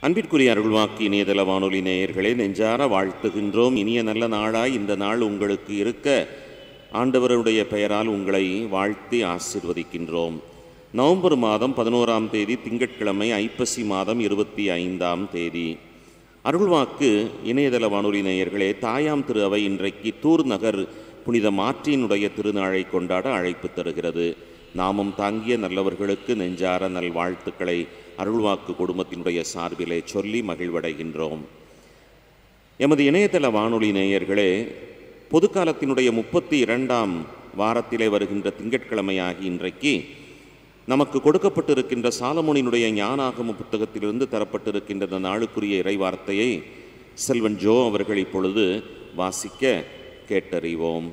அன்பிற்குரிய அருள்வாக்கு இணையதள வானொலி நேயர்களே நெஞ்சார வாழ்த்துகின்றோம் இனிய நல்ல நாளாய் இந்த நாள் உங்களுக்கு இருக்க ஆண்டவருடைய பெயரால் உங்களை வாழ்த்தி ஆசிர்வதிக்கின்றோம் நவம்பர் மாதம் பதினோராம் தேதி திங்கட்கிழமை ஐப்பசி மாதம் இருபத்தி ஐந்தாம் தேதி அருள்வாக்கு இணையதள வானொலி நேயர்களே தாயாம் திரு அவை இன்றைக்கு தூர் நகர் புனித மாற்றினுடைய திருநாளை கொண்டாட அழைப்பு தருகிறது நாமும் தாங்கிய நல்லவர்களுக்கு நெஞ்சார நல்வாழ்த்துக்களை அருள்வாக்கு குடும்பத்தினுடைய சார்பிலே சொல்லி மகிழ்வடைகின்றோம் எமது இணையதள வானொலி நேயர்களே பொதுக்காலத்தினுடைய முப்பத்தி இரண்டாம் வாரத்திலே வருகின்ற திங்கட்கிழமையாகி இன்றைக்கு நமக்கு கொடுக்கப்பட்டிருக்கின்ற சாலமோனினுடைய ஞானாகம புத்தகத்திலிருந்து தரப்பட்டிருக்கின்ற இந்த நாளுக்குரிய இறைவார்த்தையை செல்வன் ஜோ அவர்கள் இப்பொழுது வாசிக்க கேட்டறிவோம்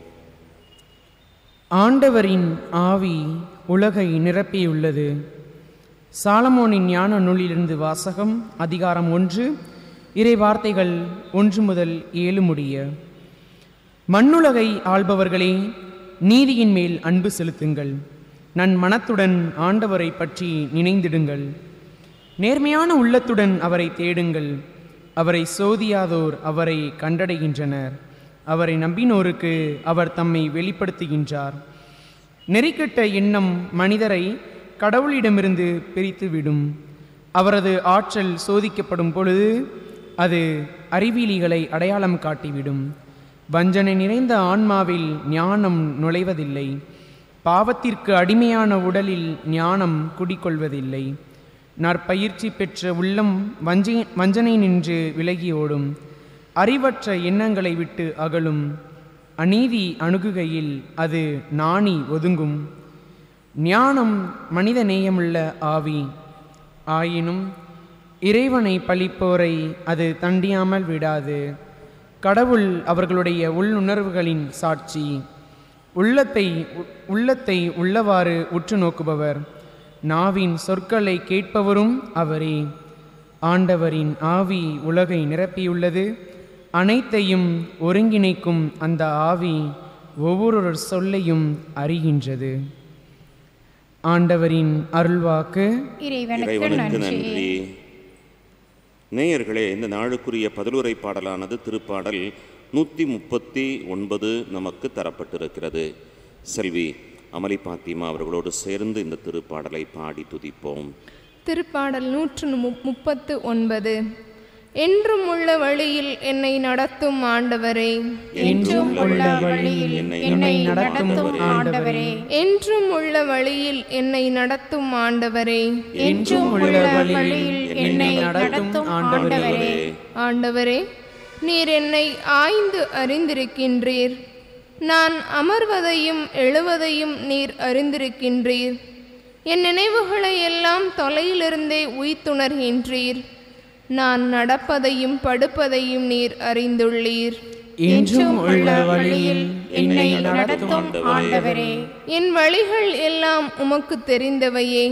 ஆண்டவரின் ஆவி உலகை நிரப்பியுள்ளது சாலமோனின் ஞான நூலிலிருந்து வாசகம் அதிகாரம் ஒன்று இறை வார்த்தைகள் ஒன்று முதல் ஏழு முடிய மண்ணுலகை ஆள்பவர்களே நீதியின் மேல் அன்பு செலுத்துங்கள் நன் மனத்துடன் ஆண்டவரை பற்றி நினைந்திடுங்கள் நேர்மையான உள்ளத்துடன் அவரை தேடுங்கள் அவரை சோதியாதோர் அவரை கண்டடைகின்றனர் அவரை நம்பினோருக்கு அவர் தம்மை வெளிப்படுத்துகின்றார் நெறிக்கெட்ட எண்ணம் மனிதரை கடவுளிடமிருந்து பிரித்துவிடும் அவரது ஆற்றல் சோதிக்கப்படும் பொழுது அது அறிவிலிகளை அடையாளம் காட்டிவிடும் வஞ்சனை நிறைந்த ஆன்மாவில் ஞானம் நுழைவதில்லை பாவத்திற்கு அடிமையான உடலில் ஞானம் குடிக்கொள்வதில்லை நற்பயிற்சி பெற்ற உள்ளம் வஞ்சி வஞ்சனை நின்று விலகி ஓடும் அறிவற்ற எண்ணங்களை விட்டு அகலும் அநீதி அணுகுகையில் அது நாணி ஒதுங்கும் ஞானம் மனித நேயமுள்ள ஆவி ஆயினும் இறைவனை பழிப்போரை அது தண்டியாமல் விடாது கடவுள் அவர்களுடைய உள்ளுணர்வுகளின் சாட்சி உள்ளத்தை உள்ளத்தை உள்ளவாறு உற்று நோக்குபவர் நாவின் சொற்களை கேட்பவரும் அவரே ஆண்டவரின் ஆவி உலகை நிரப்பியுள்ளது அனைத்தையும் ஒருங்கிணைக்கும் அந்த ஆவி ஒவ்வொரு சொல்லையும் அறிகின்றது ஆண்டவரின் அருள்வாக்கு இறைவனுக்கு இறைவனுக்கு நன்றி நன்றி நேயர்களே இந்த நாளுக்குரிய பதிலுரை பாடலானது திருப்பாடல் நூற்றி முப்பத்தி ஒன்பது நமக்கு தரப்பட்டிருக்கிறது செல்வி அமளி பாத்திமா அவர்களோடு சேர்ந்து இந்த திருப்பாடலை பாடி துதிப்போம் திருப்பாடல் நூற்று மு- முப்பத்து ஒன்பது என்றும் உள்ள வழியில் என்னை நடத்தும் ஆண்டவரே என்றும் உள்ள வழியில் என்னை நடத்தும் ஆண்டவரே என்றும் உள்ள வழியில் என்னை நடத்தும் ஆண்டவரே என்றும் உள்ள வழியில் என்னை நடத்தும் ஆண்டவரே ஆண்டவரே நீர் என்னை ஆய்ந்து அறிந்திருக்கின்றீர் நான் அமர்வதையும் எழுவதையும் நீர் அறிந்திருக்கின்றீர் என் நினைவுகளை எல்லாம் தொலையிலிருந்தே உய்த்துணர்கின்றீர் நான் நடப்பதையும் படுப்பதையும் நீர் அறிந்துள்ளீர் என்றும் உள்ள வழியில் என்னை நடத்தும் ஆண்டவரே என் வழிகள் எல்லாம் உமக்கு தெரிந்தவையே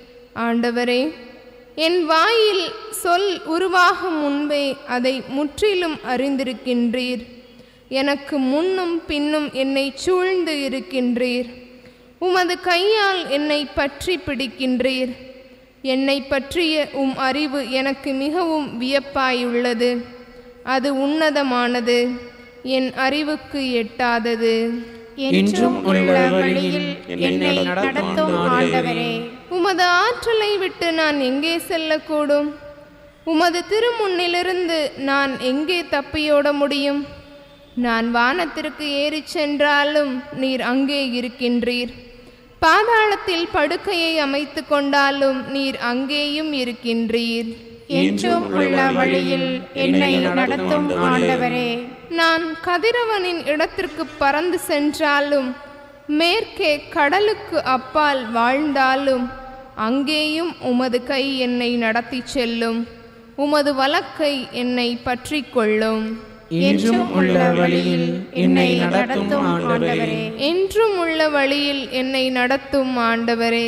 ஆண்டவரே என் வாயில் சொல் உருவாகும் முன்பே அதை முற்றிலும் அறிந்திருக்கின்றீர் எனக்கு முன்னும் பின்னும் என்னை சூழ்ந்து இருக்கின்றீர் உமது கையால் என்னை பற்றி பிடிக்கின்றீர் என்னை பற்றிய உம் அறிவு எனக்கு மிகவும் வியப்பாயுள்ளது அது உன்னதமானது என் அறிவுக்கு எட்டாதது என்றும் உள்ள வழியில் என்னை நடத்தும் ஆண்டவரே உமது ஆற்றலை விட்டு நான் எங்கே செல்லக்கூடும் உமது திருமுன்னிலிருந்து நான் எங்கே தப்பியோட முடியும் நான் வானத்திற்கு ஏறிச் சென்றாலும் நீர் அங்கே இருக்கின்றீர் பாதாளத்தில் படுக்கையை அமைத்து கொண்டாலும் நீர் அங்கேயும் இருக்கின்றீர் என்றும் உள்ள வழியில் என்னை நடத்தும் ஆண்டவரே நான் கதிரவனின் இடத்திற்கு பறந்து சென்றாலும் மேற்கே கடலுக்கு அப்பால் வாழ்ந்தாலும் அங்கேயும் உமது கை என்னை நடத்தி செல்லும் உமது வலக்கை என்னை பற்றி கொள்ளும் என்றும் உள்ள வழியில் என்னை நடத்தும் ஆண்டவரே என்றும் உள்ள வழியில் என்னை நடத்தும் ஆண்டவரே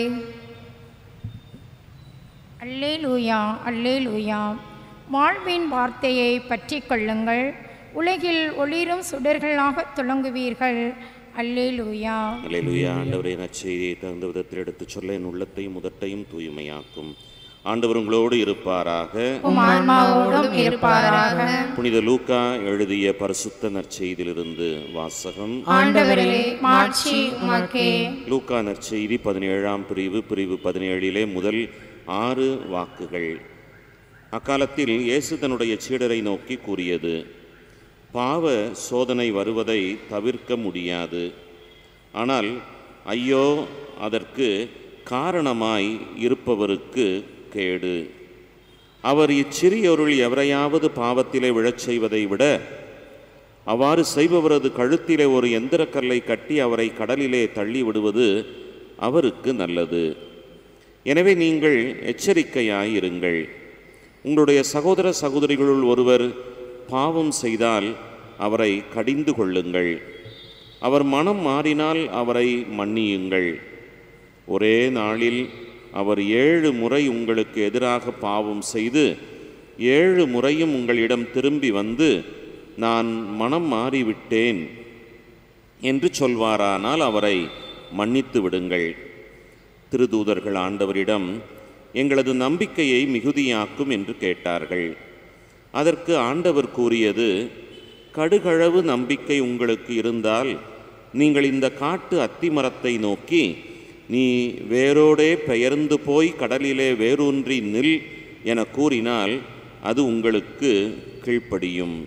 அல்லேலூயா அல்லேலூயா வாழ்வின் வார்த்தையை பற்றி கொள்ளுங்கள் உலகில் ஒளிரும் சுடர்களாக துளங்குவீர்கள் அல்லேலூயா அல்லேலூயா ஆண்டவரே நற்செய்தியை தகுந்த விதத்தில் எடுத்துச் சொல்ல என் உள்ளத்தையும் உதட்டையும் தூய்மையாக்கும் ஆண்டவர் உங்களோடு இருப்பாராக உம் ஆன்மாவோடும் இருப்பாராக புனித லூக்கா எழுதிய பரிசுத்த நற்செய்தியிலிருந்து வாசகம் ஆண்டவரே மாட்சி உமக்கே லூக்கா நற்செய்தி பதினேழாம் பிரிவு பிரிவு பதினேழிலே முதல் ஆறு வாக்குகள் அக்காலத்தில் இயேசு தன்னுடைய சீடரை நோக்கி கூறியது பாவ சோதனை வருவதை தவிர்க்க முடியாது ஆனால் ஐயோ அதற்கு காரணமாய் இருப்பவருக்கு கேடு அவர் இச்சிறியொருள் எவரையாவது பாவத்திலே விழச் செய்வதை விட அவ்வாறு செய்பவரது கழுத்திலே ஒரு எந்திரக்கல்லை கட்டி அவரை கடலிலே தள்ளி விடுவது அவருக்கு நல்லது எனவே நீங்கள் எச்சரிக்கையாயிருங்கள் உங்களுடைய சகோதர சகோதரிகளுள் ஒருவர் பாவம் செய்தால் அவரை கடிந்து கொள்ளுங்கள் அவர் மனம் மாறினால் அவரை மன்னியுங்கள் ஒரே நாளில் அவர் ஏழு முறை உங்களுக்கு எதிராக பாவம் செய்து ஏழு முறையும் உங்களிடம் திரும்பி வந்து நான் மனம் மாறிவிட்டேன் என்று சொல்வாரானால் அவரை மன்னித்து விடுங்கள் திருதூதர்கள் ஆண்டவரிடம் எங்களது நம்பிக்கையை மிகுதியாக்கும் என்று கேட்டார்கள் அதற்கு ஆண்டவர் கூறியது கடுகளவு நம்பிக்கை உங்களுக்கு இருந்தால் நீங்கள் இந்த காட்டு அத்திமரத்தை நோக்கி நீ வேரோடே பெயர்ந்து போய் கடலிலே வேரூன்றி நில் என கூறினால் அது உங்களுக்கு கீழ்ப்படியும்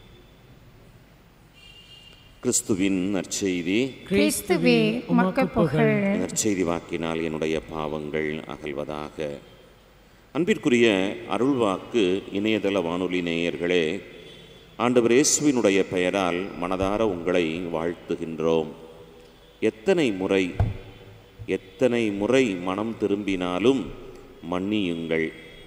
கிறிஸ்துவின் நற்செய்தி கிறிஸ்துவே உமக்கு புகழ் நற்செய்தி வாக்கினால் என்னுடைய பாவங்கள் அகல்வதாக அன்பிற்குரிய அருள்வாக்கு இணையதள வானொலி நேயர்களே ஆண்டவர் இயேசுவினுடைய பெயரால் மனதார உங்களை வாழ்த்துகின்றோம் எத்தனை முறை எத்தனை முறை மனம் திரும்பினாலும் மன்னியுங்கள்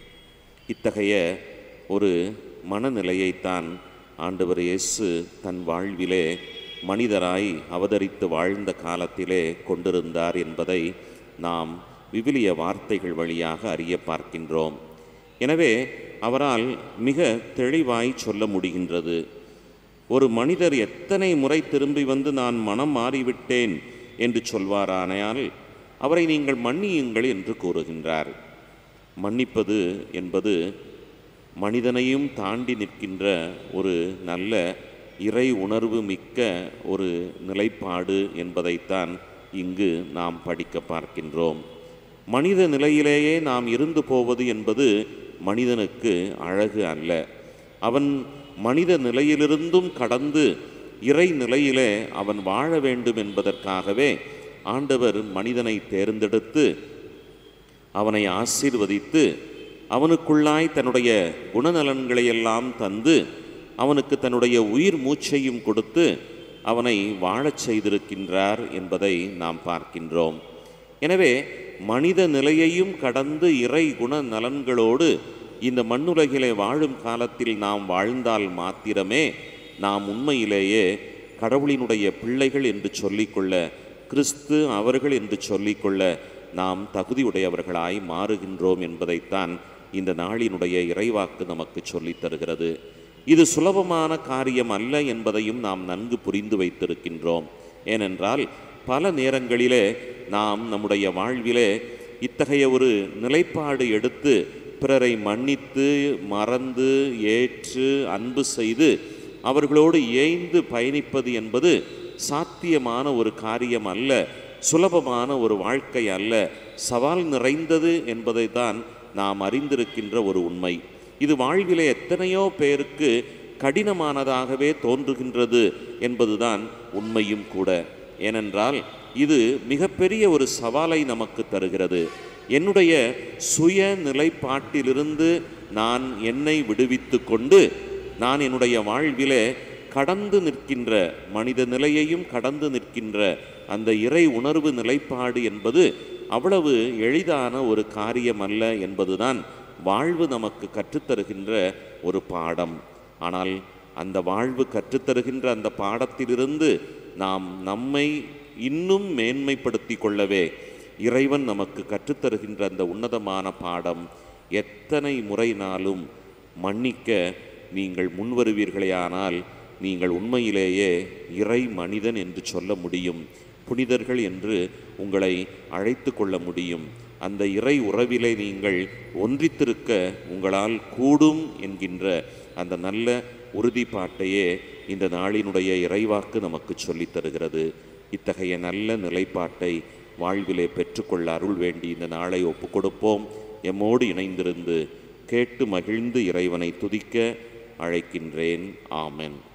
இத்தகைய ஒரு மனநிலையைத்தான் ஆண்டவர் இயேசு தன் வாழ்விலே மனிதராய் அவதரித்து வாழ்ந்த காலத்திலே கொண்டிருந்தார் என்பதை நாம் விவிலிய வார்த்தைகள் வழியாக அறிய பார்க்கின்றோம் எனவே அவரால் மிக தெளிவாய் சொல்ல முடிகின்றது ஒரு மனிதர் எத்தனை முறை திரும்பி வந்து நான் மனம் மாறிவிட்டேன் என்று சொல்வாரானால் அவரை நீங்கள் மன்னியுங்கள் என்று கூறுகின்றார் மன்னிப்பது என்பது மனிதனையும் தாண்டி நிற்கின்ற ஒரு நல்ல இறை உணர்வு மிக்க ஒரு நிலைப்பாடு என்பதைத்தான் இங்கு நாம் படிக்க பார்க்கின்றோம் மனித நிலையிலேயே நாம் இருந்து போவது என்பது மனிதனுக்கு அழகு அல்ல அவன் மனித நிலையிலிருந்தும் கடந்து இறை நிலையிலே அவன் வாழ வேண்டும் என்பதற்காகவே ஆண்டவர் மனிதனை தேர்ந்தெடுத்து அவனை ஆசீர்வதித்து அவனுக்குள்ளாய் தன்னுடைய குணநலன்களையெல்லாம் தந்து அவனுக்கு தன்னுடைய உயிர் மூச்சையும் கொடுத்து அவனை வாழச் செய்திருக்கின்றார் என்பதை நாம் பார்க்கின்றோம் எனவே மனித நிலையையும் கடந்து இறை குண நலன்களோடு இந்த மண்ணுலகிலே வாழும் காலத்தில் நாம் வாழ்ந்தால் மாத்திரமே நாம் உண்மையிலேயே கடவுளினுடைய பிள்ளைகள் என்று சொல்லிக்கொள்ள கிறிஸ்து அவர்கள் என்று சொல்லிக்கொள்ள நாம் தகுதியுடையவர்களாய் மாறுகின்றோம் என்பதைத்தான் இந்த நாளினுடைய இறைவாக்கு நமக்கு சொல்லித் தருகிறது இது சுலபமான காரியம் அல்ல என்பதையும் நாம் நன்கு புரிந்து வைத்திருக்கின்றோம் ஏனென்றால் பல நேரங்களிலே நாம் நம்முடைய வாழ்விலே இத்தகைய ஒரு நிலைப்பாடு எடுத்து பிறரை மன்னித்து மறந்து ஏற்று அன்பு செய்து அவர்களோடு ஏய்ந்து பயணிப்பது என்பது சாத்தியமான ஒரு காரியம் அல்ல சுலபமான ஒரு வாழ்க்கை அல்ல சவால் நிறைந்தது என்பதை தான் நாம் அறிந்திருக்கின்ற ஒரு உண்மை இது வாழ்விலே எத்தனையோ பேருக்கு கடினமானதாகவே தோன்றுகின்றது என்பதுதான் உண்மையும் கூட ஏனென்றால் இது மிகப்பெரிய ஒரு சவாலை நமக்கு தருகிறது என்னுடைய சுய நிலைப்பாட்டிலிருந்து நான் என்னை விடுவித்து கொண்டு நான் என்னுடைய வாழ்விலே கடந்து நிற்கின்ற மனித நிலையையும் கடந்து நிற்கின்ற அந்த இறை உணர்வு நிலைப்பாடு என்பது அவ்வளவு எளிதான ஒரு காரியம் அல்ல என்பதுதான் வாழ்வு நமக்கு கற்றுத்தருகின்ற ஒரு பாடம் ஆனால் அந்த வாழ்வு கற்றுத்தருகின்ற அந்த பாடத்திலிருந்து நாம் நம்மை இன்னும் மேன்மைப்படுத்தி கொள்ளவே இறைவன் நமக்கு கற்றுத்தருகின்ற அந்த உன்னதமான பாடம் எத்தனை முறைனாலும் மன்னிக்க நீங்கள் முன்வருவீர்களேயானால் நீங்கள் உண்மையிலேயே இறை மனிதன் என்று சொல்ல முடியும் புனிதர்கள் என்று உங்களை அழைத்து கொள்ள முடியும் அந்த இறை உறவிலே நீங்கள் ஒன்றித்திருக்க உங்களால் கூடும் என்கின்ற அந்த நல்ல உறுதிப்பாட்டையே இந்த நாளினுடைய இறைவாக்கு நமக்கு சொல்லித் தருகிறது இத்தகைய நல்ல நிலைப்பாட்டை வாழ்விலே பெற்றுக்கொள்ள அருள் வேண்டி இந்த நாளை ஒப்புக் கொடுப்போம் எம்மோடு இணைந்திருந்து கேட்டு மகிழ்ந்து இறைவனை துதிக்க அழைக்கின்றேன் ஆமென்